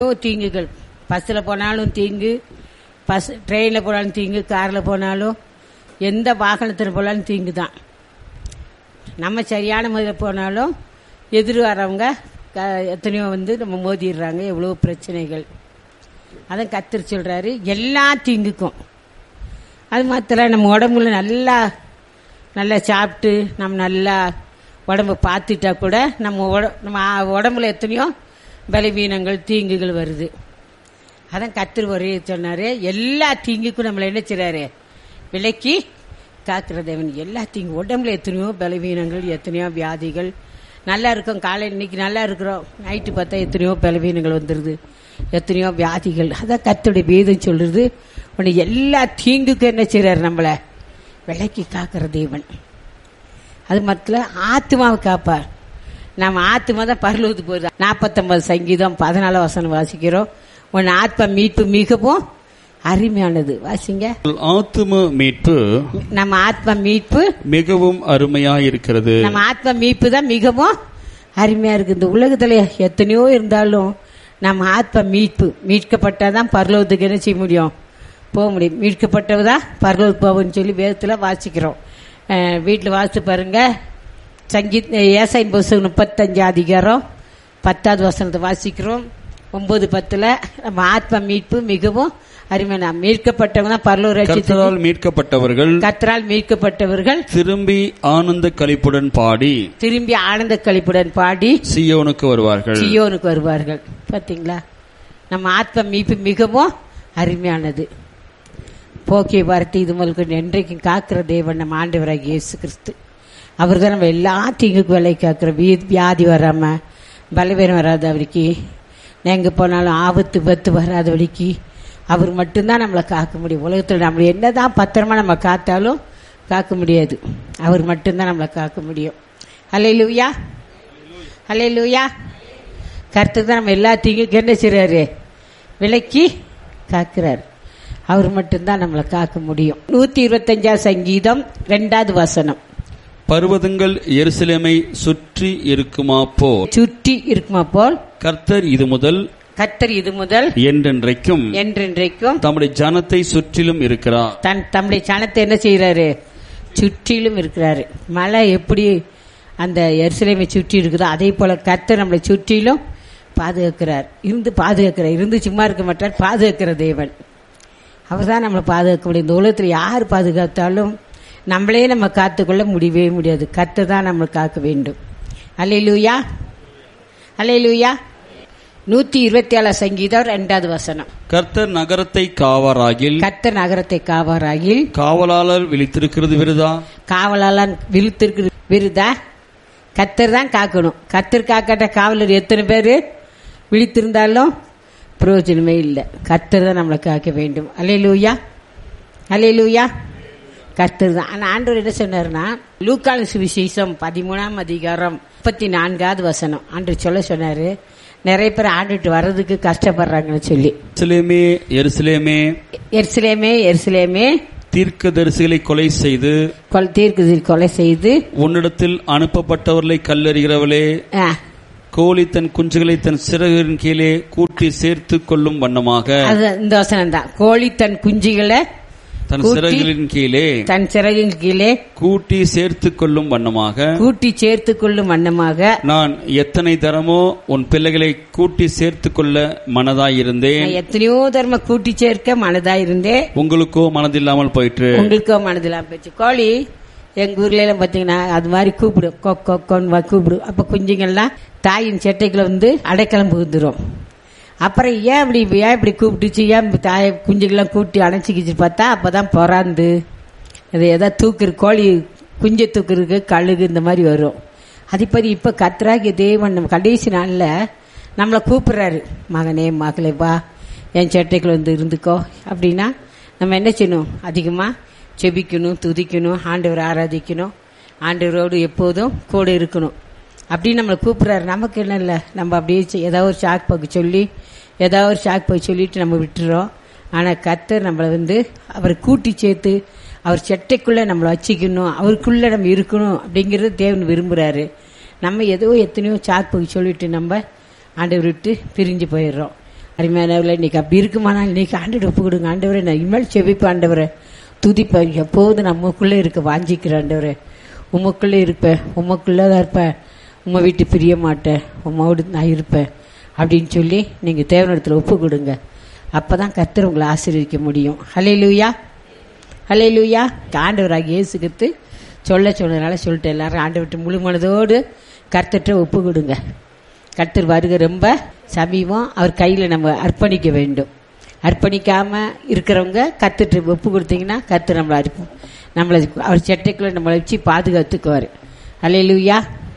எவ்வளவோ தீங்குகள் பஸ்ஸில் போனாலும் தீங்கு பஸ் ட்ரெயினில் போனாலும் தீங்கு காரில் போனாலும் எந்த வாகனத்தில் போனாலும் தீங்கு தான் நம்ம சரியான முறையில் போனாலும் எதிர் வரவங்க க எத்தனையோ வந்து நம்ம மோதிடுறாங்க எவ்வளோ பிரச்சனைகள் அதான் கத்திரி சொல்கிறாரு எல்லா தீங்குக்கும் அது மாத்திரம் நம்ம உடம்புல நல்லா நல்லா சாப்பிட்டு நம்ம நல்லா உடம்ப பார்த்துட்டா கூட நம்ம உட- நம்ம ஆ- உடம்புல எத்தனையோ பலவீனங்கள் தீங்குகள் வருது அதான் கத்திரி ஒரே சொன்னாரு எல்லா தீங்குக்கும் நம்மளை என்ன செய்றாரு விலக்கி காக்கிற தேவன் எல்லா தீங்கு உடம்புல எத்தனையோ பலவீனங்கள் எத்தனையோ வியாதிகள் நல்லா இருக்கும் காலை இன்னைக்கு நல்லா இருக்கிறோம் நைட்டு பார்த்தா எத்தனையோ பலவீனங்கள் வந்துடுது எத்தனையோ வியாதிகள் அதான் கத்துடைய வேதம் சொல்றது உன்னை எல்லா தீங்குக்கும் என்ன செய்றாரு நம்மளை விலக்கி காக்கிற தேவன் அது மட்டும் ஆத்மாவை காப்பார் நம்ம ஆத்மா தான் பரலூத்து போகுது நாற்பத்தொன்பது சங்கீதம் பதினாலாம் வசனம் வாசிக்கிறோம் உன் ஆத்மா மீட்பு மிகவும் அருமையானது வாசிங்க ஆத்தும மீட்பு நம்ம ஆத்மா மீட்பு மிகவும் அருமையாயிருக்கிறது நம்ம ஆத்மா மீட்பு தான் மிகவும் அருமையா இருக்கு இந்த உலகத்துல எத்தனையோ இருந்தாலும் நம்ம ஆத்மா மீட்பு மீட்கப்பட்டாதான் பரலோகத்துக்கு என்ன செய்ய முடியும் போக முடியும் மீட்கப்பட்டவதான் பரலோகத்துக்கு போகும்னு சொல்லி வேதத்துல வாசிக்கிறோம் அஹ் வீட்டுல வாசித்து பாருங்க சங்கீத் ஏசாயின் புஸ்தகம் முப்பத்தஞ்சு அதிகாரம் பத்தாவது வசனத்தை வாசிக்கிறோம் ஒன்பது பத்துல நம்ம ஆத்மா மீட்பு மிகவும் அருமையான மீட்கப்பட்டவங்க தான் பரலோக ரட்சித்து கர்த்தரால் மீட்கப்பட்டவர்கள் கத்தரால் மீட்கப்பட்டவர்கள் திரும்பி ஆனந்த களிப்புடன் பாடி திரும்பி ஆனந்த கழிப்புடன் பாடி சியோனுக்கு வருவார்கள் சியோனுக்கு வருவார்கள் பாத்தீங்களா நம்ம ஆத்ம மீட்பு மிகவும் அருமையானது போக்கிய வார்த்தை இது முதல்கொண்டு என்றைக்கும் காக்கிற தேவன் நம்ம ஆண்டவராக இயேசு கிறிஸ்து அவர் தான் நம்ம எல்லா தீங்குக்கு விலை காக்கிற வீ- வியாதி வராம பலவீனம் வராத அவருக்கு எங்க போனாலும் ஆபத்து பத்து வராத வழிக்கு அவர் மட்டும்தான் நம்மளை காக்க முடியும் உலகத்தில் நம்மளை என்னதான் பத்திரமா நம்ம காத்தாலும் காக்க முடியாது அவர் மட்டும்தான் நம்மளை காக்க முடியும் ஹலே லூயா ஹலே லூயா கருத்து தான் நம்ம எல்லா தீங்குக்கு என்ன செய்றாரு விலக்கி காக்கிறார் அவர் மட்டும்தான் நம்மளை காக்க முடியும் நூத்தி இருபத்தஞ்சாம் சங்கீதம் ரெண்டாவது வசனம் பர்வதங்கள் எருசலேமை சுற்றி இருக்குமா போ சுற்றி இருக்குமா போல் கர்த்தர் இது முதல் கத்தர் இது முதல் என்றென்றைக்கும் என்றென்றைக்கும் தம்முடைய ஜனத்தை சுற்றிலும் இருக்கிறார் தன் தம்முடைய சனத்தை என்ன செய்யறாரு சுற்றிலும் இருக்கிறாரு மழை எப்படி அந்த எருசலேமை சுற்றி இருக்குதோ அதே போல கர்த்தர் நம்மளை சுற்றிலும் பாதுகாக்கிறார் இருந்து பாதுகாக்கிறார் இருந்து சும்மா இருக்க மாட்டார் பாதுகாக்கிற தேவன் அவர் தான் நம்மளை பாதுகாக்க முடியும் இந்த உலகத்தில் யார் பாதுகாத்தாலும் நம்மளே நம்ம காத்துக்கொள்ள முடியவே முடியாது கர்த்தர் தான் நம்மளை காக்க வேண்டும் அல்லேலூயா அல்லேலூயா நூத்தி இருபத்தி ஏழு சங்கீதம் ரெண்டாவது வசனம் கர்த்தர் நகரத்தை காவாராகில் கர்த்தர் நகரத்தை காவாராகில் காவலாளர் விழித்திருக்கிறது விருதா காவலாளன் விழுத்திருக்கு விருதா கத்தர் தான் காக்கணும் கத்தர் காக்காட்ட காவலர் எத்தனை பேர் விழித்திருந்தாலும் பிரயோஜனமே இல்லை கத்தர் தான் நம்மளை காக்க வேண்டும் அலையலூயா அலையலூயா கத்தர் தான் ஆனால் ஆண்டவர் என்ன சொன்னார்னா லூக்கான சுவிசேஷம் பதிமூணாம் அதிகாரம் முப்பத்தி நான்காவது வசனம் ஆண்டு சொல்ல சொன்னாரு நிறைய பேர் ஆண்டுட்டு வர்றதுக்கு கஷ்டப்படுறாங்கன்னு சொல்லி எருசலேமே எருசலேமே எருசலேமே எருசலேமே தீர்க்கதரிசிகளை கொலை செய்து கொலை தீர்க்கு கொலை செய்து உன்னிடத்தில் அனுப்பப்பட்டவர்களை கல்லறிகிறவளே ஆ, கோழி தன் குஞ்சுகளை தன் சிறகின் கீழே கூட்டி சேர்த்து கொள்ளும் வண்ணமாக அது இந்த வசனம் தான் கோழி தன் குஞ்சுகளை தன் கூட்டி- சிறகுகளின் கீழே தன் சிறகின் கீழே கூட்டி சேர்த்து கொள்ளும் வண்ணமாக கூட்டி சேர்த்து கொள்ளும் வண்ணமாக நான் எத்தனை தரமோ உன் பிள்ளைகளை கூட்டி சேர்த்து கொள்ள மனதாயிருந்தேன் நான் எத்தனையோ தர்ம கூட்டி சேர்க்க மனதா இருந்தே உங்களுக்கோ மனதில்லாமல் போயிற்று உங்களுக்கோ மனதெல்லாம் போச்சு கோழி எங்க ஊர்ல எல்லாம் பாத்தீங்கன்னா அது மாதிரி கூப்பிடும் கொக் கொக்கோன்னு வா- கூப்பிடும் அப்ப குஞ்சுங்கள்லாம் தாயின் செட்டைக்குள்ள வந்து அடைக்கலம் புகுந்துரும் அப்புறம் ஏன் இப்படி ஏன் இப்படி கூப்பிட்டுச்சு ஏன் இப்படி தாயை குஞ்சுகள்லாம் கூட்டி அணைச்சிக்கிச்சு பார்த்தா அப்பதான் பொறாந்து அது ஏதாவது தூக்குற கோழி குஞ்சை தூக்குறதுக்கு கழுகு இந்த மாதிரி வரும் அதேபடி இப்ப கத்ராகிய தேவன் நம்ம கடைசி நாள்ல நம்மளை கூப்பிடுறாரு மகனே மகளே வா என் செட்டைக்குள்ள வந்து இருந்துக்கோ அப்படின்னா நம்ம என்ன செய்யணும் அதிகமா செபிக்கணும் துதிக்கணும் ஆண்டவர் ஆராதிக்கணும் ஆண்டவரோடு எப்போதும் கூட இருக்கணும் அப்படின்னு நம்மளை கூப்பிடுறாரு நமக்கு என்ன இல்லை நம்ம அப்படியே செ- ஏதாவது ஒரு ஷாக் பக்கு சொல்லி ஏதாவது ஒரு ஷாக் பக்கு சொல்லிட்டு நம்ம விட்டுறோம் ஆனால் கத்தர் நம்மளை வந்து அவர் கூட்டி சேர்த்து அவர் செட்டைக்குள்ள நம்மளை வச்சுக்கணும் அவருக்குள்ள நம்ம இருக்கணும் அப்படிங்கறது தேவன் விரும்புறாரு நம்ம ஏதோ எத்தனையோ சாக் பக்கு சொல்லிட்டு நம்ம ஆண்டவர் விட்டு பிரிஞ்சு போயிடுறோம் அருமையானவர்களே இன்னைக்கு அப்படி இருக்குமானா இன்னைக்கு ஆண்டவர் ஒப்பு கொடுங்க ஆண்டவரே நான் இனிமேல் செவிப்பு ஆண்டவரே துதிப்பேன் எப்போதும் நமக்குள்ளே இருக்க வாஞ்சிக்கிற ஆண்டவரே உமக்குள்ளே இருப்பேன் உமக்குள்ளே தான் இருப்பேன் உம்மை விட்டு பிரிய மாட்டேன் உம்மோடு நான் இருப்பேன் அப்படின்னு சொல்லி நீங்கள் தேவனிடத்தில் ஒப்பு கொடுங்க அப்போ தான் கர்த்தர் உங்களை ஆசீர்வதிக்க முடியும் ஹலே லூயா ஹலே லூயா ஆண்டவராக இயேசுகித்து சொல்ல சொன்னதுனால சொல்லிட்டு எல்லாரும் ஆண்டவர்கிட்ட முழு மனதோடு கர்த்தர்கிட்ட ஒப்பு கொடுங்க கர்த்தர் வருகை ரொம்ப சமீபம் அவர் கையில் நம்ம அர்ப்பணிக்க வேண்டும் அர்ப்பணிக்காம இருக்கிறவங்க கத்துட்டு ஒப்பு கொடுத்தீங்கன்னா கத்து நம்மளை அர்ப்ப நம்மளை அவர் சட்டைக்குள்ள நம்மளை வச்சு பாதுகாத்துக்குவார் அல்லையா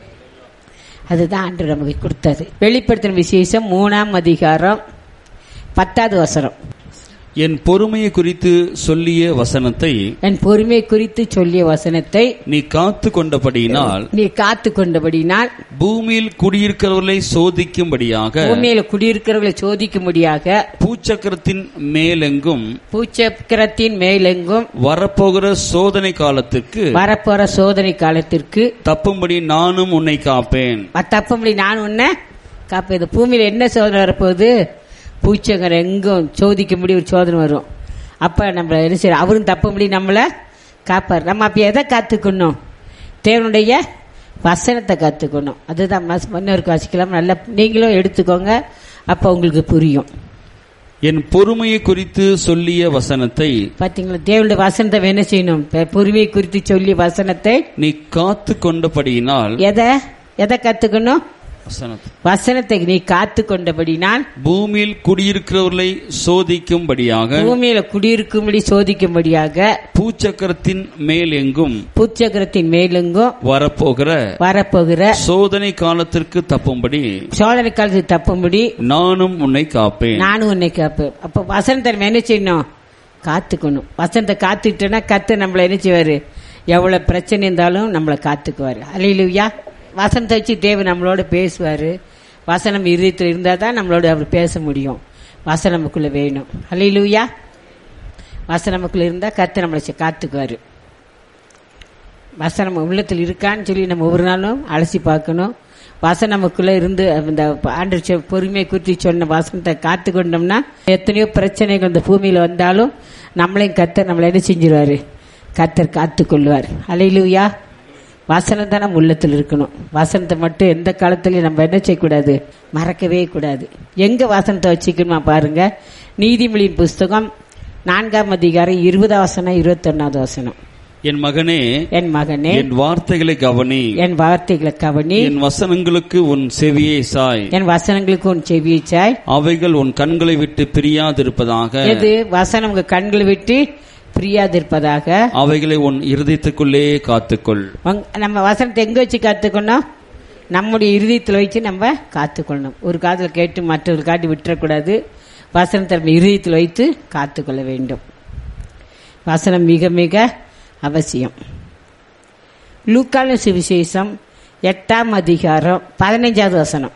அதுதான் ஆண்டு நமக்கு கொடுத்தது வெளிப்படுத்தின விசேஷம் மூணாம் அதிகாரம் பத்தாவது வசனம் என் பொறுமையை குறித்து சொல்லிய வசனத்தை என் பொறுமை குறித்து சொல்லிய வசனத்தை நீ காத்து கொண்டபடியினால் நீ காத்து கொண்டபடினால் பூமியில் குடியிருக்கிறவர்களை சோதிக்கும்படியாக பூமியில குடியிருக்கிறவர்களை சோதிக்கும்படியாக பூச்சக்கரத்தின் மேலெங்கும் பூச்சக்கரத்தின் மேலெங்கும் வரப்போகிற சோதனை காலத்துக்கு வரப்போற சோதனை காலத்திற்கு தப்பும்படி நானும் உன்னை காப்பேன் தப்பம்படி நான் உன்னை காப்பது பூமியில என்ன சோதனை வரப்போகுது பூச்சங்கர் எங்கும் சோதிக்கும்படி ஒரு சோதனை வரும் அப்ப நம்ம என்ன செய்யறோம் அவரும் தப்பும்படி நம்மளை காப்பார் நம்ம அப்ப எதை காத்துக்கணும் தேவனுடைய வசனத்தை காத்துக்கணும் அதுதான் மஸ்- இன்னொருக்கு வாசிக்கலாம் நல்லா நீங்களும் எடுத்துக்கோங்க அப்ப உங்களுக்கு புரியும் என் பொறுமையை குறித்து சொல்லிய வசனத்தை பாத்தீங்களா தேவனுடைய வசனத்தை என்ன செய்யணும் இப்ப பொறுமையை குறித்து சொல்லி வசனத்தை நீ காத்து கொண்டபடியினால் எதை எதை கத்துக்கணும் வசனத்தை வசனத்தை நீ காத்து கொண்டபடினால் பூமியில் குடியிருக்கிறவர்களை சோதிக்கும்படியாக பூமியில குடியிருக்கும்படி சோதிக்கும்படியாக பூச்சக்கரத்தின் மேலெங்கும் பூச்சக்கரத்தின் மேலெங்கும் வரப்போகிற வரப்போகிற சோதனை காலத்திற்கு தப்பும்படி சோதனை காலத்துக்கு தப்பும்படி நானும் உன்னை காப்பேன் நானும் உன்னை காப்பேன் அப்ப வசனத்தை நம்ம என்ன செய்யணும் காத்துக்கணும் வசனத்தை காத்துக்கிட்டோன்னா கத்து நம்மளை என்ன செய்வாரு எவ்வளவு பிரச்சனை இருந்தாலும் நம்மளை காத்துக்குவாரு அலையிலுயா வசனத்தை வச்சு தேவன் நம்மளோட பேசுவாரு வசனம் இருதயத்தில் இருந்தால் தான் நம்மளோட அவர் பேச முடியும் வசனம் நமக்குள்ள வேணும் அலையிலுயா வசனம் நமக்குள்ள இருந்தால் கத்து நம்மளை செ- காத்துக்குவாரு வசனம் உள்ளத்தில் இருக்கான்னு சொல்லி நம்ம ஒவ்வொரு நாளும் அலசி பார்க்கணும் வசனம் நமக்குள்ள இருந்து அந்த ஆண்டு சொ- பொறுமை குறித்து சொன்ன வசனத்தை காத்து கொண்டோம்னா எத்தனையோ பிரச்சனைகள் இந்த பூமியில வந்தாலும் நம்மளையும் கத்தர் நம்மளை என்ன செஞ்சிருவாரு கத்தர் காத்து கொள்வார் அலையிலுயா வசனம் தான் நம்ம உள்ளத்தில் இருக்கணும் வசனத்தை மட்டும் எந்த காலத்துலயும் நம்ம என்ன செய்யக்கூடாது மறக்கவே கூடாது எங்க வசனத்தை வச்சுக்கணுமா பாருங்க நீதிமொழியின் புஸ்தகம் நான்காம் அதிகாரம் இருபதாம் வசனம் இருபத்தொன்னாவது வசனம் என் மகனே என் மகனே என் வார்த்தைகளை கவனி என் வார்த்தைகளை கவனி என் வசனங்களுக்கு உன் செவியை சாய் என் வசனங்களுக்கு உன் செவியச்சாய் அவைகள் உன் கண்களை விட்டு பிரியாதிருப்பதாக எது வசனம் உங்க கண்களை விட்டு பிரியாதிருப்பதாக அவைகளை உன் இருதயத்துக்குள்ளே காத்துக்கொள் உங்க- நம்ம வசனத்தை எங்க வச்சு காத்துக்கணும் நம்முடைய இருதயத்தில் வச்சு நம்ம காத்துக்கொள்ளணும் ஒரு காதுல கேட்டு மற்றொரு காட்டி விட்டுறக்கூடாது வசனத்தை நம்ம இருதயத்தில் வைத்து காத்துக்கொள்ள வேண்டும் வசனம் மிக மிக அவசியம் லூக்கான சுவிசேஷம் எட்டாம் அதிகாரம் பதினைஞ்சாவது வசனம்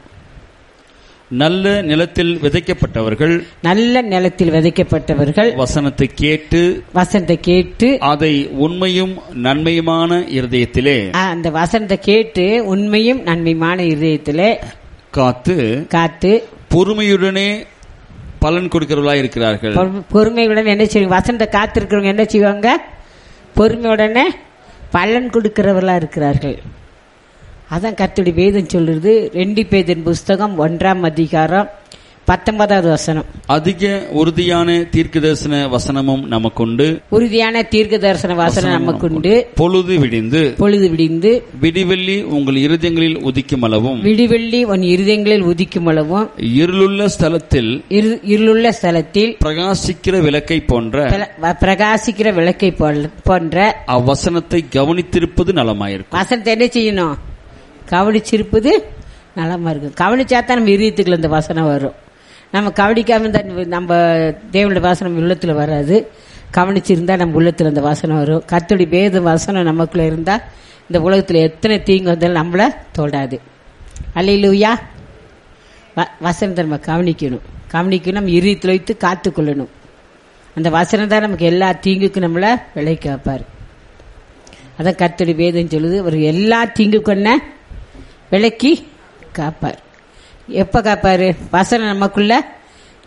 நல்ல நிலத்தில் விதைக்கப்பட்டவர்கள் நல்ல நிலத்தில் விதைக்கப்பட்டவர்கள் வசனத்தை கேட்டு வசனத்தை கேட்டு அதை உண்மையும் நன்மையுமான இருதயத்திலே ஆ, அந்த வசனத்தை கேட்டு உண்மையும் நன்மையுமான இதயத்திலே காத்து காத்து பொறுமையுடனே பலன் கொடுக்கிறவர்களாய் இருக்கிறார்கள் பொறு- பொறுமையுடன் என்ன செய்வாங்க வசனத்தை காத்திருக்கிறவங்க என்ன செய்வாங்க பொறுமையுடனே பலன் கொடுக்கிறவர்களா இருக்கிறார்கள் அதான் கர்த்தருடைய வேதம் சொல்றது ரெண்டு பேதின் புஸ்தகம் ஒன்றாம் அதிகாரம் பத்தொன்பதாவது வசனம் அதிக உறுதியான தீர்க்கதரிசன வசனமும் நமக்குண்டு உறுதியான தீர்க்க தரிசன வசனம் நமக்குண்டு பொழுது விடிந்து பொழுது விடிந்து விடிவெள்ளி உங்கள் இருதயங்களில் உதிக்கும் அளவும் விடிவெள்ளி உன் இருதயங்களில் உதிக்கும் அளவும் இருளுள்ள ஸ்தலத்தில் இரு- இருளுள்ள ஸ்தலத்தில் பிரகாசிக்கிற விளக்கை போன்ற பிர- பிரகாசிக்கிற விளக்கை போல்- போன்ற அவ்வசனத்தை கவனித்திருப்பது நலமாயிருக்கும் வசனத்தை என்ன செய்யணும் கவனிச்சிருப்பது நலமா இருக்கும் கவனிச்சா தான் நம்ம இருதயத்துக்குள்ள இந்த வசனம் வரும் நம்ம கவனிக்காம இருந்தா நம்ம தேவனுடைய வாசனம் உள்ளத்துல வராது கவனிச்சிருந்தா நம்ம உள்ளத்துல அந்த வாசனம் வரும் கர்த்தருடைய வேத வசனம் நமக்குள்ள இருந்தா இந்த உலகத்துல எத்தனை தீங்கு வந்தாலும் நம்மள தொடாது அல்லையிலூயா வ- வசனத்தை நம்ம கவனிக்கணும் கவனிக்கணும் நம்ம இருதயத்தில் வைத்து காத்துக்கொள்ளணும் அந்த வசனம் தான் நமக்கு எல்லா தீங்குக்கும் நம்மளை விலை காப்பார் அதான் கர்த்தருடைய வேதம் சொல்லுது அவர் எல்லா தீங்கு கொன்ன விலக்கி காப்பார் எப்ப காப்பாரு வசனம் நமக்குள்ள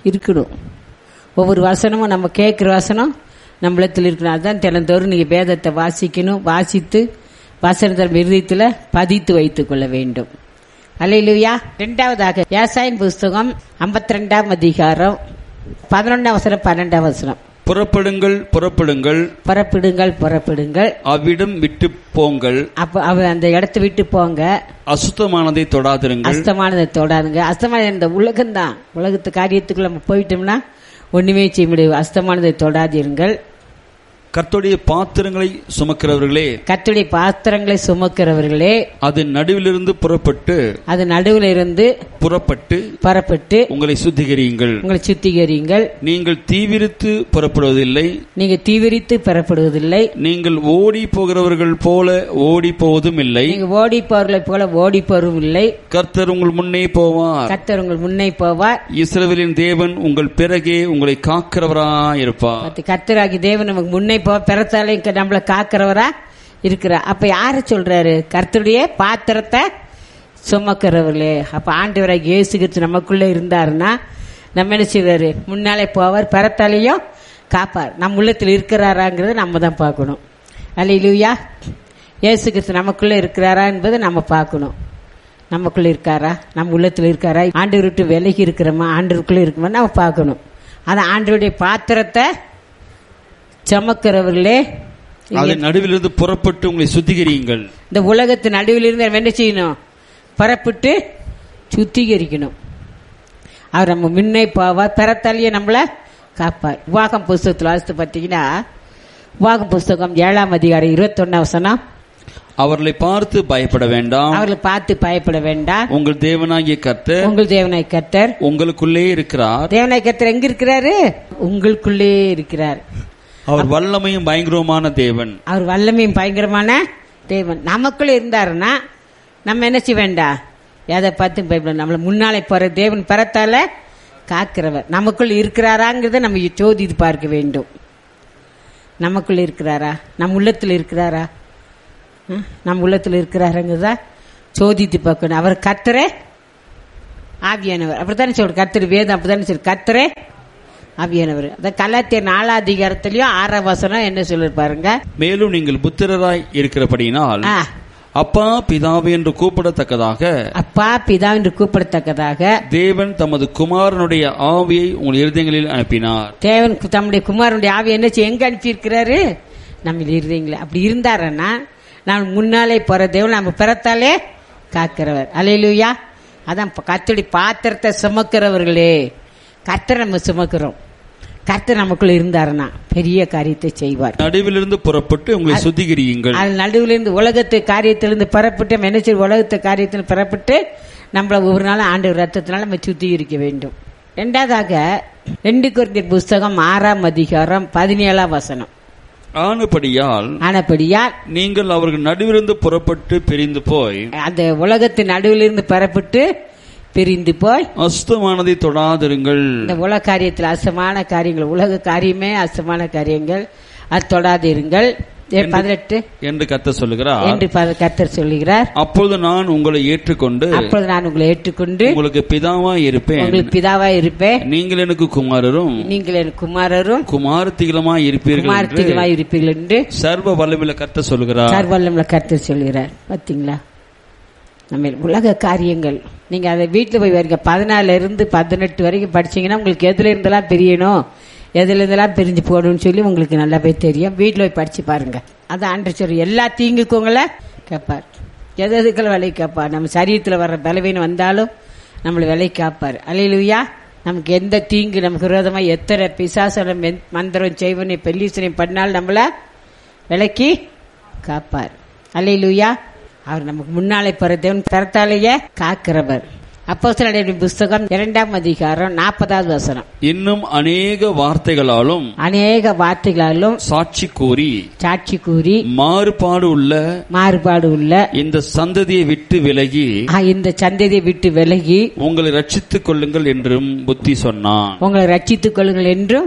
இருக்கணும் ஒவ்வொரு வசனமும் நம்ம கேட்குற வசனம் நம்மளத்தில் இருக்கணும் அதுதான் தினந்தோறும் நீங்கள் வேதத்தை வாசிக்கணும் வாசித்து வசனத்தை விருதத்தில் பதித்து வைத்துக் கொள்ள வேண்டும் அல்லையிலுயா ரெண்டாவதாக விவசாயின் புஸ்தகம் ஐம்பத்தி ரெண்டாம் அதிகாரம் பதினொன்றாம் வசனம் பன்னெண்டாம் வசனம் புறப்படுங்கள் புறப்படுங்கள் புறப்படுங்கள் புறப்படுங்கள் அவ்விடம் விட்டு போங்கள் அப்ப அவ அந்த இடத்த விட்டு போங்க அசுத்தமானதை தொடாதிருங்கள் அஸ்தமானதை தொடாதுங்க அஸ்தமான இந்த உலகம்தான் உலகத்து காரியத்துக்குள்ள நம்ம போயிட்டோம்னா ஒண்ணுமே செய்ய முடியாது அஸ்தமானதை தொடாதீர்கள் கர்த்தருடைய பாத்திரங்களை சுமக்கிறவர்களே கத்துடைய பாத்திரங்களை சுமக்கிறவர்களே அது நடுவிலிருந்து புறப்பட்டு அது நடுவில் இருந்து புறப்பட்டு புறப்பட்டு உங்களை சுத்திகரியுங்கள் உங்களை சுத்திகரியுங்கள் நீங்கள் தீவிரித்து புறப்படுவதில்லை நீங்க தீவிரித்து பெறப்படுவதில்லை நீங்கள் ஓடி போகிறவர்கள் போல ஓடி போவதும் இல்லை நீங்க ஓடி போறவர்களைப் போல ஓடி போறவும் இல்லை கர்த்தர் உங்கள் முன்னே போவார் கத்தர் உங்கள் முன்னே போவார் இஸ்ரவேலின் தேவன் உங்கள் பிறகே உங்களை காக்கிறவராயிருப்பார் மத்த கத்தராகி தேவன் நமக்கு முன்னே போ பிறத்தாலே இங்க நம்மளை காக்கிறவரா இருக்கிறார் அப்ப யார சொல்றாரு கர்த்தருடைய பாத்திரத்தை சுமக்கிறவர்களே அப்ப ஆண்டவராக இயேசு கிறிஸ்து நமக்குள்ள இருந்தாருன்னா நம்ம என்ன செய்வாரு முன்னாலே போவார் பிறத்தாலையும் காப்பார் நம்ம உள்ளத்தில் இருக்கிறாராங்கிறத நம்ம தான் பார்க்கணும் அல்லையிலுயா இயேசு கிறிஸ்து நமக்குள்ள இருக்கிறாரா என்பதை நம்ம பார்க்கணும் நமக்குள்ள இருக்காரா நம்ம உள்ளத்தில் இருக்காரா ஆண்டவர் விட்டு விலகி இருக்கிறோமா ஆண்டவருக்குள்ள இருக்குமா நம்ம பார்க்கணும் அதான் ஆண்டவருடைய பாத்திரத்தை சுமக்கிறவர்களே அது நடுவிலிருந்து புறப்பட்டு உங்களை சுத்திகரியுங்கள் இந்த உலகத்து நடுவில் இருந்து நம்ம என்ன செய்யணும் புறப்பட்டு சுத்திகரிக்கணும் அவர் நம்ம முன்னே போவார் பிறத்தாலேயே நம்மளை காப்பார் உவாகம் புஸ்தகத்தில் வாசித்து பார்த்தீங்கன்னா உவாகம் புஸ்தகம் ஏழாம் அதிகாரம் இருபத்தொன்னாம் வசனம் அவர்களை பார்த்து பயப்பட வேண்டாம் அவர்களை பார்த்து பயப்பட வேண்டாம் உங்கள் தேவனாகிய கர்த்தர் உங்கள் தேவனாய் கத்தர் உங்களுக்குள்ளே இருக்கிறார் தேவனாய் கத்தர் எங்க இருக்கிறாரு உங்களுக்குள்ளே இருக்கிறார் அவர் வல்லமையும் பயங்கரமான தேவன் அவர் வல்லமையும் பயங்கரமான தேவன் நமக்குள்ள இருந்தாருன்னா நம்ம என்ன செய்ய வேண்டாம் எதை பார்த்து பயப்பட நம்மள முன்னாலே போற தேவன் பரத்தால காக்கிறவர் நமக்குள்ள இருக்கிறாராங்கிறத நம்ம சோதித்து பார்க்க வேண்டும் நமக்குள்ள இருக்கிறாரா நம் உள்ளத்தில் இருக்கிறாரா ம்? நம் உள்ளத்தில் இருக்கிறாருங்கிறதா சோதித்து பார்க்கணும் அவர் கத்தரே ஆவியானவர் அப்படித்தானே சொல்ற கத்தர் வேதம் அப்படித்தானே சொல்லு கத்தரே ஆவியானவர் அதான் கலாத்திய நாலாம் அதிகாரத்திலயும் ஆறாம் வசனம் என்ன சொல்லிருப்பாருங்க மேலும் நீங்கள் புத்திரராய் இருக்கிறபடியினால் ஆ, அப்பா பிதாவே என்று கூப்பிடத்தக்கதாக அப்பா பிதா என்று கூப்பிடத்தக்கதாக தேவன் தமது குமாரனுடைய ஆவியை உங்கள் இருதயங்களில் அனுப்பினார் தேவன் கு- தம்முடைய குமாரனுடைய ஆவி என்ன செய்ய எங்க அனுப்பியிருக்கிறாரு நம்ம இருந்தீங்களே அப்படி இருந்தாருன்னா நான் முன்னாலே போற தேவன் நம்ம பிறத்தாலே காக்கிறவர் அலையிலுயா அதான் கத்தடி பாத்திரத்தை சுமக்கிறவர்களே கர்த்தர் நம்ம சுமக்கிறோம் கர்த்தர் நமக்குள்ள இருந்தாருன்னா பெரிய காரியத்தை செய்வார் நடுவிலிருந்து புறப்பட்டு உங்களை சுத்திகரியுங்கள் அது நடுவில் இருந்து உலகத்து காரியத்திலிருந்து பெறப்பட்டு நம்ம என்ன செய்வோம் உலகத்து காரியத்தில் பெறப்பட்டு நம்மள ஒவ்வொரு நாளும் ஆண்டு ரத்தத்தினால நம்ம சுத்திகரிக்க வேண்டும் ரெண்டாவதாக ரெண்டு குருந்தியர் புஸ்தகம் ஆறாம் அதிகாரம் பதினேழாம் வசனம் ஆனபடியால் ஆனபடியால் நீங்கள் அவர்கள் நடுவிலிருந்து புறப்பட்டு பிரிந்து போய் அந்த உலகத்து நடுவிலிருந்து பெறப்பட்டு பிரிந்து போய் அஸ்தமானதை தொடாதிருங்கள் இந்த உலக காரியத்தில் அசமான காரியங்கள் உலக காரியமே அசமான காரியங்கள் அது தொடாதிருங்கள் ஏ, பதினெட்டு என்று கத்த சொல்லுகிறார் என்று ப- கர்த்தர் சொல்லுகிறார் அப்பொழுது நான் உங்களை ஏற்றுக்கொண்டு அப்பொழுது நான் உங்களை ஏற்றுக்கொண்டு உங்களுக்கு பிதாவாய் இருப்பேன் உங்களுக்கு பிதாவா இருப்பேன் நீங்கள் எனக்கு குமாரரும் நீங்கள் என் குமாரரும் குமாரத்திகளுமாய் இருப்பீர்கள் என்று குமார்த்திகளாய் இருப்பீர்கள் என்று சர்வ வல்லமையில கத்த சொல்லுகிறார் சர்வல்லம்ல கர்த்தர் சொல்கிறார் பாத்தீங்களா நம்ம உலக காரியங்கள் நீங்க அதை வீட்டுல போய் வரீங்க பதினாலுல இருந்து பதினெட்டு வரைக்கும் படிச்சீங்கன்னா உங்களுக்கு எதுல இருந்தெல்லாம் பிரியணும் எதுல இருந்தெல்லாம் பிரிஞ்சு போகணும்னு சொல்லி உங்களுக்கு நல்லாவே தெரியும் வீட்டுல போய் படிச்சு பாருங்க அதான் ஆண்டு சொல்லி எல்லா தீங்குக்குங்கள கேட்பார் எது எதுக்கெல்லாம் விலை கேட்பார் நம்ம சரீரத்தில் வர்ற பலவீனம் வந்தாலும் நம்மளை விலை காப்பார் அலையிலுயா நமக்கு எந்த தீங்கு நமக்கு விரோதமாக எத்தனை பிசாசனம் மந்திரம் செய்வனை பெல்லீசனை பண்ணாலும் நம்மள விலைக்கு காப்பார் அல்லையிலுயா அவர் நமக்கு முன்னாலே போற தேவன் தரத்தாலேயே காக்கிறவர் அப்போ புஸ்தகம் இரண்டாம் அதிகாரம் நாற்பதாவது வசனம் இன்னும் அநேக வார்த்தைகளாலும் அநேக வார்த்தைகளாலும் சாட்சி கூறி சாட்சி கூறி மாறுபாடு உள்ள மாறுபாடு உள்ள இந்த சந்ததியை விட்டு விலகி ஆ, இந்த சந்ததியை விட்டு விலகி உங்களை ரட்சித்துக் கொள்ளுங்கள் என்றும் புத்தி சொன்னான் உங்களை ரட்சித்துக் கொள்ளுங்கள் என்றும்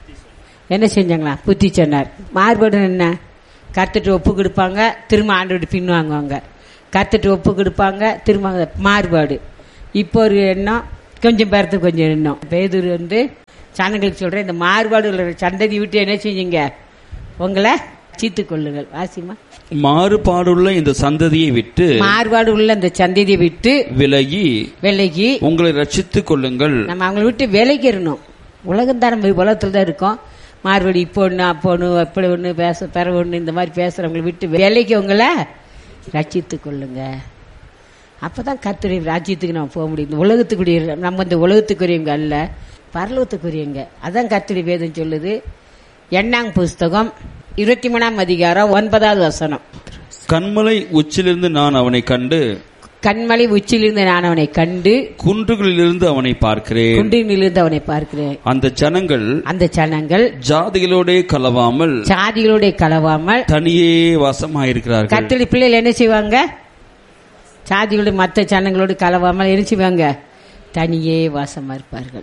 என்ன செஞ்சாங்களா புத்தி சொன்னார் மாறுபாடு என்ன கத்துட்டு ஒப்பு கொடுப்பாங்க திரும்ப ஆண்டோடு பின் வாங்குவாங்க கத்துட்டு ஒப்பு கொடுப்பாங்க திரும்ப மாறுபாடு இப்போ ஒரு எண்ணம் கொஞ்சம் பேர்த்து கொஞ்சம் இன்னும் பேதூர் வந்து சனங்களுக்கு சொல்றேன் இந்த மாறுபாடு உள்ள சந்ததி விட்டு என்ன செஞ்சீங்க உங்களை சீத்து கொள்ளுங்கள் வாசிமா மாறுபாடுள்ள இந்த சந்ததியை விட்டு மாறுபாடு உள்ள இந்த சந்ததியை விட்டு விலகி விலகி உங்களை ரட்சித்துக் கொள்ளுங்கள் நம்ம அவங்கள விட்டு விலகிடணும் உலகம் தான் நம்ம உலகத்தில் தான் இருக்கோம் மாறுபடி இப்போ ஒன்று அப்போ ஒன்று எப்படி ஒன்று பேச பிற ஒன்று இந்த மாதிரி பேசுகிறவங்களை விட்டு விலைக்கு உங்களை ரட்சித்து கொள்ளுங்க அப்போ தான் கத்துடைய ராஜ்யத்துக்கு நம்ம போக முடியும் இந்த உலகத்துக்குரிய நம்ம இந்த உலகத்துக்குரியவங்க அல்ல பரலோகத்துக்குரியவங்க அதான் கத்துடைய வேதம் சொல்லுது எண்ணாங் புஸ்தகம் இருபத்தி மூணாம் அதிகாரம் ஒன்பதாவது வசனம் கண்மலை உச்சிலிருந்து நான் அவனை கண்டு கண்மலை உச்சிலிருந்து நான் அவனை கண்டு குன்றுகளிலிருந்து அவனை பார்க்கிறேன் குண்டிலிருந்து அவனை பார்க்கிறேன் அந்த அந்த ஜனங்கள் அந்த சனங்கள் ஜாதிகளோடே கலவாமல் சாதிகளோட கலவாமல் தனியே வாசமாயிருக்கிறார்கள் கத்தளி பிள்ளைகள் என்ன செய்வாங்க சாதிகளோட மற்ற சனங்களோடு கலவாமல் என்ன செய்வாங்க தனியே வாசமா இருப்பார்கள்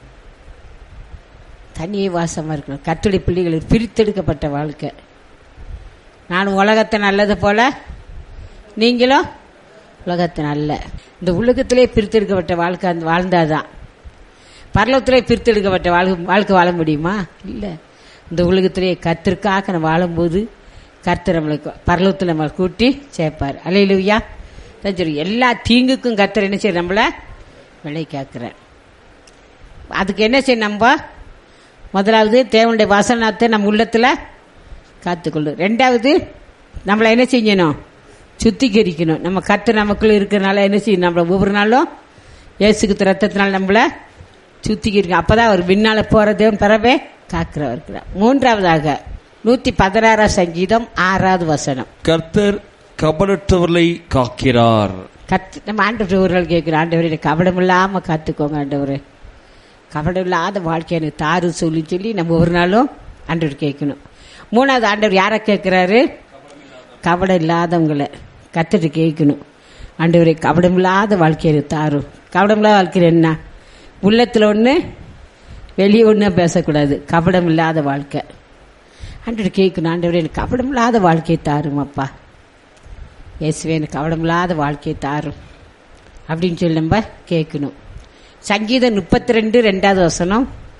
தனியே வாசமா இருக்கணும் கத்தளி பிள்ளைகள் பிரித்தெடுக்கப்பட்ட வாழ்க்கை நான் உலகத்தை நல்லது போல நீங்களும் உலகத்தை நல்ல இந்த உலகத்திலே பிரித்தெடுக்கப்பட்ட வாழ்க்கை அந்த வாழ்ந்தாதான் பரலோகத்திலே பிரித்தெடுக்கப்பட்ட வாழ்க்கை வாழ்க்கை வாழ முடியுமா இல்லை இந்த உலகத்திலே கத்திற்காக நம்ம வாழும்போது கர்த்தர் நம்மளுக்கு பரலோகத்தில் நம்மளை கூட்டி சேர்ப்பார் அலையிலுயா சரி எல்லா தீங்குக்கும் கர்த்தர் என்ன செய்ய நம்மள விலை கேட்குறேன் அதுக்கு என்ன செய்ய நம்ம முதலாவது தேவனுடைய வசனத்தை நம்ம உள்ளத்தில் காத்துக்கொள்ளும் ரெண்டாவது நம்மளை என்ன செய்யணும் சுத்திகரிக்கணும் நம்ம கத்து நமக்குள்ள இருக்கிறனால என்ன செய்யணும் நம்மள ஒவ்வொரு நாளும் இயேசுக்கு ரத்தத்தினால நம்மள சுத்திகரிக்கணும் அப்பதான் அவர் பின்னால போற தேவன் பிறவே காக்கிறவர் இருக்கிறார் மூன்றாவதாக நூத்தி பதினாறாம் சங்கீதம் ஆறாவது வசனம் கர்த்தர் கபடற்றவர்களை காக்கிறார் கத்து நம்ம ஆண்டவர் ஊர்கள் கேட்கிறோம் ஆண்டவரே கபடம் இல்லாம காத்துக்கோங்க ஆண்டவரே கபடம் இல்லாத வாழ்க்கை எனக்கு தாரு சொல்லி சொல்லி நம்ம ஒரு நாளும் ஆண்டவர் கேட்கணும் மூணாவது ஆண்டவர் யாரை கேட்கிறாரு கபடம் இல்லாதவங்களை கத்துட்டு கேட்கணும் ஆண்டவரே கபடம் இல்லாத வாழ்க்கையை தாரும் கபடம் இல்லாத வாழ்க்கையில் என்ன உள்ளத்தில் ஒன்று வெளியே ஒன்று பேசக்கூடாது கபடம் இல்லாத வாழ்க்கை ஆண்டவர் கேட்கணும் ஆண்டவரே எனக்கு கபடம் இல்லாத வாழ்க்கையை தாரும் அப்பா இயேசுவே எனக்கு கவடம் இல்லாத வாழ்க்கையை தாரும் அப்படின்னு சொல்லி நம்ம கேட்கணும் சங்கீதம் முப்பத்தி ரெண்டு ரெண்டாவது வசனம்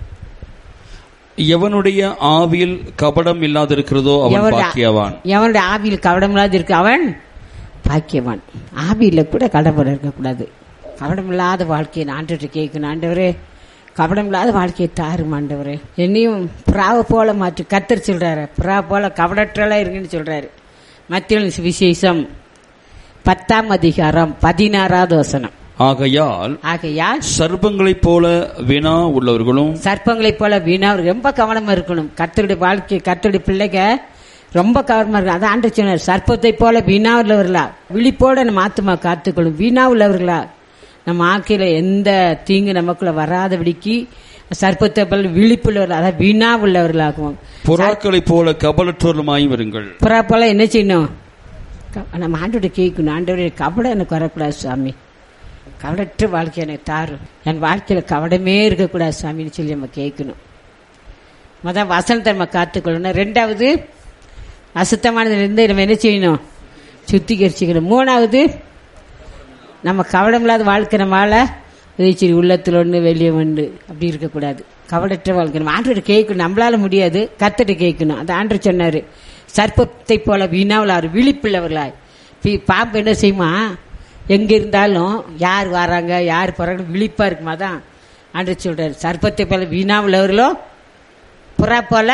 எவனுடைய ஆவியில் கபடம் இல்லாதிருக்கிறதோ அவன் எவனுடைய- பாக்கியவான் எவனுடைய ஆவியில் கவடம் இல்லாத இருக்கு அவன் பாக்கியவான் ஆவியில் கூட கடவுள் இருக்கக்கூடாது கவடம் இல்லாத வாழ்க்கையை ஆண்டு கேட்கணும் ஆண்டவரே கவடம் இல்லாத வாழ்க்கையை தாரும் ஆண்டவரே என்னையும் புறாவை போல மாற்றி கத்தர் சொல்றாரு புறா போல கவடற்றலாம் இருக்குன்னு சொல்றாரு மத்திய விசேஷம் பத்தாம் அதிகாரம் பதினாறாவது வசனம் ஆகையால் ஆகையால் சர்ப்பங்களைப் போல வினா உள்ளவர்களும் சர்ப்பங்களைப் போல வீணா ரொம்ப கவனமா இருக்கணும் கர்த்தருடைய வாழ்க்கை கர்த்தருடைய பிள்ளைங்க ரொம்ப கவனமா இருக்கணும் அதான் ஆண்டு சொன்னார் சர்ப்பத்தை போல வீணா உள்ளவர்களா விழிப்போட நம்ம ஆத்துமா காத்துக்கொள்ளும் வீணா உள்ளவர்களா நம்ம ஆக்கையில எந்த தீங்கு நமக்குள்ள வராதபடிக்கு சர்ப்பத்தை போல விழிப்புள்ளவர்கள் அதாவது வீணா உள்ளவர்களாகும் புறாக்களைப் போல கபலற்றோருமாயும் இருங்கள் புறா போல என்ன செய்யணும் க- நம்ம ஆண்டோட கேட்கணும் ஆண்டோடைய கவலை எனக்கு வரக்கூடாது சுவாமி கவலற்ற வாழ்க்கை எனக்கு தாரும் என் வாழ்க்கையில கவடமே இருக்கக்கூடாது சுவாமின்னு சொல்லி நம்ம கேட்கணும் முதல் வசனத்தை நம்ம காத்துக்கொள்ளணும் ரெண்டாவது அசுத்தமானதுலேருந்து நம்ம என்ன செய்யணும் சுத்திகரிச்சுக்கணும் மூணாவது நம்ம கவடம் இல்லாத வாழ்க்கை நம்மளால சரி உள்ளத்தில் ஒன்று வெளியே ஒன்று அப்படி இருக்கக்கூடாது கவடற்ற வாழ்க்கை நம்ம ஆண்டோட கேட்கணும் நம்மளால முடியாது கத்தட்ட கேட்கணும் அந்த ஆண்டு சொன்னாரு சர்ப்பத்தை போல வீணாவலார் விழிப்புள்ளவர்களாய் பி- பாம்பு என்ன செய்யுமா எங்க இருந்தாலும் யார் வராங்க யார் போறாங்க விழிப்பா இருக்குமா தான் ஆண்டு சொல்றாரு சர்ப்பத்தை போல வீணா உள்ளவர்களோ புறா போல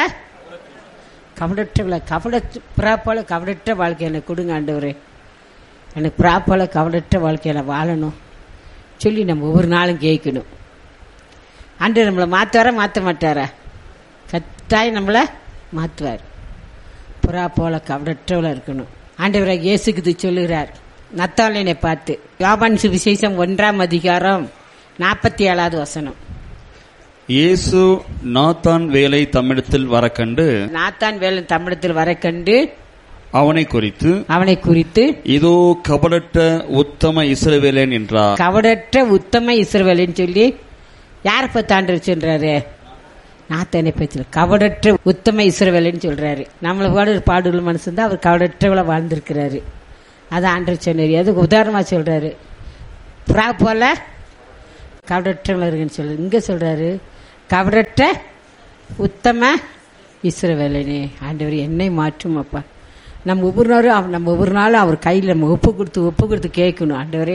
கவடற்ற கவட புறா போல கவடற்ற வாழ்க்கை எனக்கு கொடுங்க ஆண்டவரே எனக்கு புறா போல கவடற்ற வாழ்க்கையில வாழணும் சொல்லி நம்ம ஒவ்வொரு நாளும் கேட்கணும் ஆண்டு நம்மளை மாற்றுவாரா மாற்ற மாட்டாரா கட்டாயம் நம்மளை மாற்றுவார் புறா போல கவடற்றவளா இருக்கணும் ஆண்டவராக இயேசுக்கு சொல்லுகிறார் நத்தாளினை பார்த்து யோபான் சுவிசேஷம் ஒன்றாம் அதிகாரம் நாற்பத்தி ஏழாவது வசனம் இயேசு நாத்தான் வேலை தம்மிடத்தில் வர கண்டு நாத்தான் வேலன் தமிழத்தில் வர கண்டு அவனை குறித்து அவனை குறித்து இதோ கபடற்ற உத்தம இஸ்ரவேலன் என்றார் கவடற்ற உத்தம இஸ்ரவேலின்னு சொல்லி யாரை பத்தி ஆண்டவர் சொல்றாரு நாத்தனை பத்தி கவடற்ற உத்தம இஸ்ரவேலின்னு சொல்றாரு நம்மளை கூட ஒரு பாடுள்ள மனுஷன் தான் அவர் கவடற்றவளை வாழ்ந்திருக்கிறாரு அதை ஆண்டவர் சொன்னார் அதுக்கு உதாரணமா சொல்றாரு புறா போல கவடற்றவங்களா இருக்குன்னு சொல்லு இங்க சொல்றாரு கவடற்ற உத்தம இஸ்ரவேலனே ஆண்டவர் என்னை மாற்றும் அப்பா நம்ம ஒவ்வொரு நாளும் அவ- நம்ம ஒவ்வொரு நாளும் அவர் கையில் நம்ம ஒப்பு கொடுத்து ஒப்பு கொடுத்து கேட்கணும் ஆண்டவரே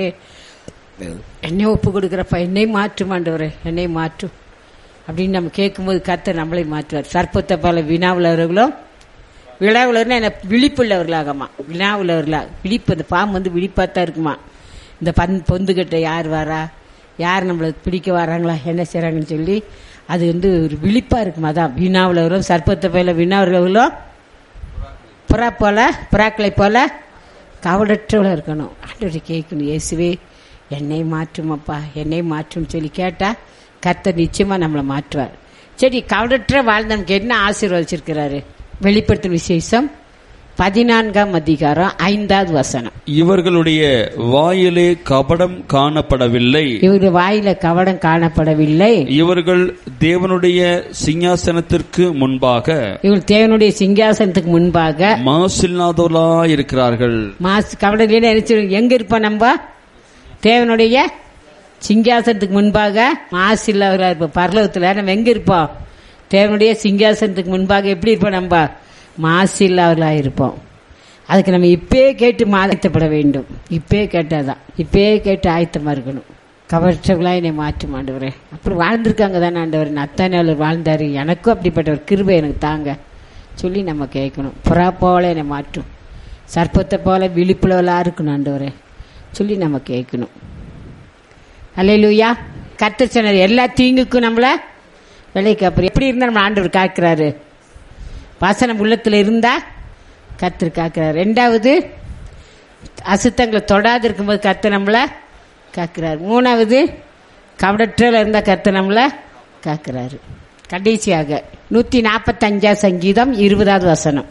என்னை ஒப்பு கொடுக்குறப்பா என்னை மாற்றும் ஆண்டவரே என்னை மாற்றும் அப்படின்னு நம்ம கேட்கும்போது கர்த்தர் நம்மளை மாற்றுவார் சர்ப்பத்தை போல வினாவுள்ளவர்களும் விழாவுள்ளவர்னா என்ன விழிப்புள்ளவர்களாகமா வினாவுள்ளவர்களா விழிப்பு அந்த பாம்பு வந்து விழிப்பாக தான் இருக்குமா இந்த பந் பொந்துகிட்ட யார் வரா யார் நம்மளை பிடிக்க வராங்களா என்ன செய்கிறாங்கன்னு சொல்லி அது வந்து ஒரு விழிப்பாக இருக்குமா அதான் வினாவுள்ளவர்களும் சர்ப்பத்தை போல வினாவுள்ளவர்களும் புறா போல புறாக்களை போல கவடற்றவள இருக்கணும் ஆண்டவரை கேட்கணும் இயேசுவே என்னை மாற்றும் அப்பா என்னை மாற்றும் சொல்லி கேட்டா கர்த்தர் நிச்சயமா நம்மளை மாற்றுவார் சரி கவடற்ற வாழ்ந்தவனுக்கு என்ன ஆசீர்வதிச்சிருக்கிறாரு வெளிப்படுத்தும் விசேஷம் பதினான்காம் அதிகாரம் ஐந்தாவது வசனம் இவர்களுடைய வாயிலே கபடம் காணப்படவில்லை இவருடைய வாயில கவடம் காணப்படவில்லை இவர்கள் தேவனுடைய சிங்காசனத்திற்கு முன்பாக இவர் தேவனுடைய சிங்காசனத்துக்கு முன்பாக மாசில்லாதவர்களா இருக்கிறார்கள் மாசு கவடம் இல்லைன்னு நினைச்சு எங்க இருப்போம் நம்ம தேவனுடைய சிங்காசனத்துக்கு முன்பாக மாசு இல்லாதவர்களா இருப்போம் பரலோகத்துல நம்ம எங்க இருப்போம் தேவனுடைய சிங்காசனத்துக்கு முன்பாக எப்படி இருப்போம் நம்ம மாசு இல்லாதவர்களா இருப்போம் அதுக்கு நம்ம இப்பே கேட்டு ஆயத்தப்பட வேண்டும் இப்பே கேட்டாதான் இப்பே கேட்டு ஆயத்தமா இருக்கணும் கவர்ச்சவங்களா என்னை மாற்றும் ஆண்டவரே அப்படி வாழ்ந்திருக்காங்க தானே ஆண்டவர் அத்தானவர் வாழ்ந்தாரு எனக்கும் அப்படிப்பட்ட ஒரு கிருபை எனக்கு தாங்க சொல்லி நம்ம கேட்கணும் புறா போல என்னை மாற்றும் சர்ப்பத்தை போல விழிப்புலவலா இருக்கணும் ஆண்டவரே சொல்லி நம்ம கேட்கணும் அல்லேலூயா கர்த்தர் சொன்னார் எல்லா தீங்குக்கும் நம்மள விலைக்கு அப்புறம் எப்படி இருந்தா நம்ம ஆண்டவர் காக்கிறாரு வசனம் உள்ளத்துல இருந்தா கர்த்தர் காக்கிறாரு ரெண்டாவது அசுத்தங்களை தொடாது இருக்கும்போது கர்த்தர் நம்மள காக்கிறாரு மூணாவது கவடற்றல இருந்தா கர்த்தர் நம்மள காக்கிறாரு கடைசியாக நூத்தி நாற்பத்தஞ்சா சங்கீதம் இருபதாவது வசனம்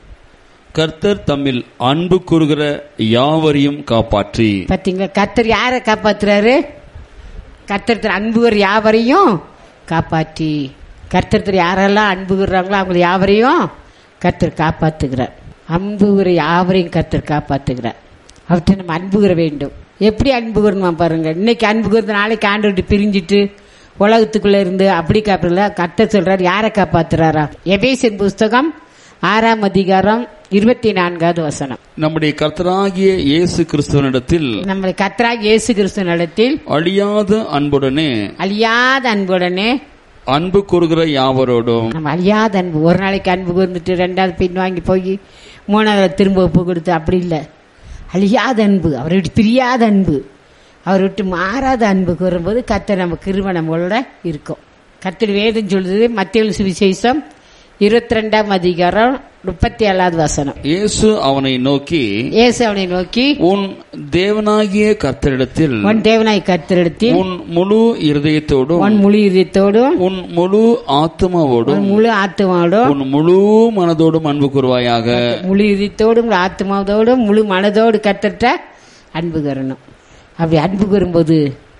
கர்த்தர் தம்மில் அன்பு கூறுகிற யாவரையும் காப்பாற்றி பாத்தீங்களா கர்த்தர் யாரை காப்பாத்துறாரு கர்த்தர் அன்புவர் யாவரையும் காப்பாற்றி கர்த்தர் யாரெல்லாம் அன்பு கூறுறாங்களோ அவங்களை யாவரையும் கர்த்தர் காப்பாத்துகிறார் அன்புகிற யாவரையும் கர்த்தர் காப்பாத்துகிறார் அவர்கிட்ட நம்ம அன்புகிற வேண்டும் எப்படி அன்பு கூறணுமா பாருங்க இன்னைக்கு அன்பு கூறுறது நாளைக்கு ஆண்டு விட்டு பிரிஞ்சிட்டு உலகத்துக்குள்ள இருந்து அப்படி காப்பதில்ல கர்த்தர் சொல்றாரு யாரை காப்பாத்துறாரா எபேசின் புஸ்தகம் ஆறாம் அதிகாரம் இருபத்தி நான்காவது வசனம் நம்முடைய கர்த்தராகிய இயேசு கிறிஸ்துவனிடத்தில் நம்மளை கத்ராக் இயேசு கிறிஸ்து நடத்தில் அழியாத அன்புடனே அழியாத அன்புடனே அன்பு கூறுகிற யாவரோடும் நம்ம அழியாத அன்பு ஒரு நாளைக்கு அன்பு கூர்ந்துட்டு ரெண்டாவது பின் வாங்கி போய் மூணாவது திரும்ப ஒப்பு கொடுத்து அப்படி இல்லை அழியாத அன்பு அவரை விட்டு பிரியாத அன்பு அவரை விட்டு மாறாத அன்பு கூறும்போது கர்த்தர் நம்ம கிருபை நம்மளோட இருக்கும் கர்த்தர் வேதம் சொல்றது மத்திய சுவிசேஷம் இருபத்தி ரெண்டாம் அதிகாரம் முப்பத்தி ஏழாவது வசனம் இயேசு அவனை நோக்கி இயேசு அவனை நோக்கி உன் தேவனாகிய கர்த்தரிடத்தில் உன் தேவனாய் கர்த்தரிடத்தில் உன் முழு இருதயத்தோடும் உன் முழு இதயத்தோடும் உன் முழு ஆத்மாவோடும் உன் முழு ஆத்மாவோடும் உன் முழு மனதோடும் அன்பு கூறுவாயாக முழு இதயத்தோடும் முழு ஆத்மாவோடும் முழு மனதோடு கத்தர்ட்ட அன்பு கூறணும் அப்படி அன்பு கூறும்போது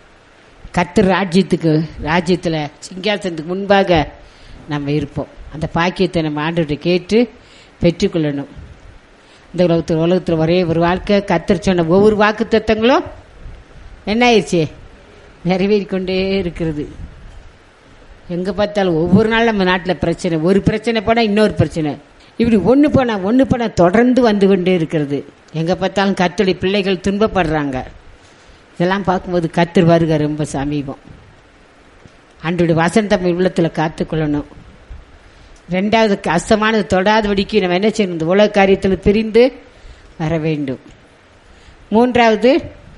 கத்தர் ராஜ்யத்துக்கு ராஜ்யத்தில் சிங்காசனத்துக்கு முன்பாக நம்ம இருப்போம் அந்த பாக்கியத்தை நம்ம ஆண்டுகிட்ட கேட்டு பெற்றுக்கொள்ளணும் இந்த உலகத்தில் உலகத்தில் ஒரே ஒரு வாழ்க்கை கத்தர் சொன்ன ஒவ்வொரு வாக்கு தத்தங்களும் என்ன ஆயிடுச்சு நிறைவேறி கொண்டே இருக்கிறது எங்கே பார்த்தாலும் ஒவ்வொரு நாள் நம்ம நாட்டில் பிரச்சனை ஒரு பிரச்சனை போனால் இன்னொரு பிரச்சனை இப்படி ஒன்று போனால் ஒன்று போனால் தொடர்ந்து வந்து கொண்டே இருக்கிறது எங்கே பார்த்தாலும் கத்தோடைய பிள்ளைகள் துன்பப்படுறாங்க இதெல்லாம் பார்க்கும்போது கத்தர் வருக ரொம்ப சமீபம் அன்றைய வசந்த உள்ளத்தில் காத்துக்கொள்ளணும் ரெண்டாவது கஷ்டமானது தொடாதபடிக்கு நம்ம என்ன செய்யணும் இந்த உலக காரியத்தில் பிரிந்து வர வேண்டும் மூன்றாவது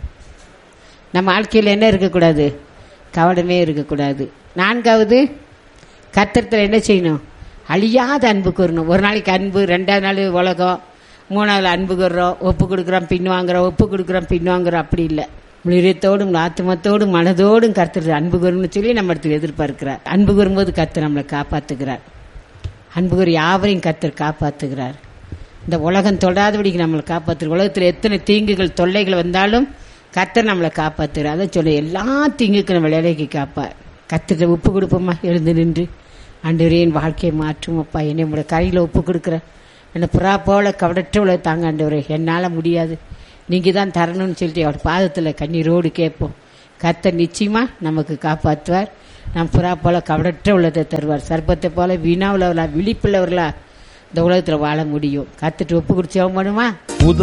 நம்ம வாழ்க்கையில் என்ன இருக்கக்கூடாது கவனமே இருக்கக்கூடாது நான்காவது கத்திரத்தில் என்ன செய்யணும் அழியாத அன்பு கூறணும் ஒரு நாளைக்கு அன்பு ரெண்டாவது நாள் உலகம் மூணாவது அன்பு கூறுறோம் ஒப்பு கொடுக்குறோம் பின் வாங்குறோம் ஒப்பு கொடுக்குறோம் பின் வாங்குறோம் அப்படி இல்லை முளிரியத்தோடும் ஆத்மத்தோடும் மனதோடும் கர்த்தர் அன்பு கூறணும்னு சொல்லி நம்ம இடத்துல எதிர்பார்க்கிறார் அன்பு கூறும்போது கர்த்தர் நம்மளை காப்பாற்றுகிறார் அன்பு கூறு யாவரையும் கர்த்தர் காப்பாற்றுகிறார் இந்த உலகம் தொடாதபடிக்கு நம்மளை காப்பாற்று உலகத்தில் எத்தனை தீங்குகள் தொல்லைகள் வந்தாலும் கர்த்தர் நம்மளை காப்பாற்றுறார் அதை சொல்ல எல்லா தீங்குக்கும் நம்ம விளையாடி காப்பார் கத்திட்ட உப்பு கொடுப்போம்மா எழுந்து நின்று ஆண்டவரே என் வாழ்க்கையை மாற்றும் அப்பா என்னை உங்களோட கையில் ஒப்பு கொடுக்குறேன் என்னை புறா போல கவடற்ற உள்ள தாங்க ஆண்டவரே என்னால் முடியாது நீங்கள் தான் தரணும்னு சொல்லிட்டு அவர் பாதத்தில் கண்ணீரோடு கேட்போம் கர்த்தர் நிச்சயமா நமக்கு காப்பாற்றுவார் நம் புறா போல கவடற்ற உள்ளதை தருவார் சர்ப்பத்தை போல வீணா உள்ளவர்களா விழிப்புள்ளவர்களா இந்த உலகத்தில் வாழ முடியும் கத்துட்டு ஒப்பு குடிச்சவங்க பண்ணுமா உத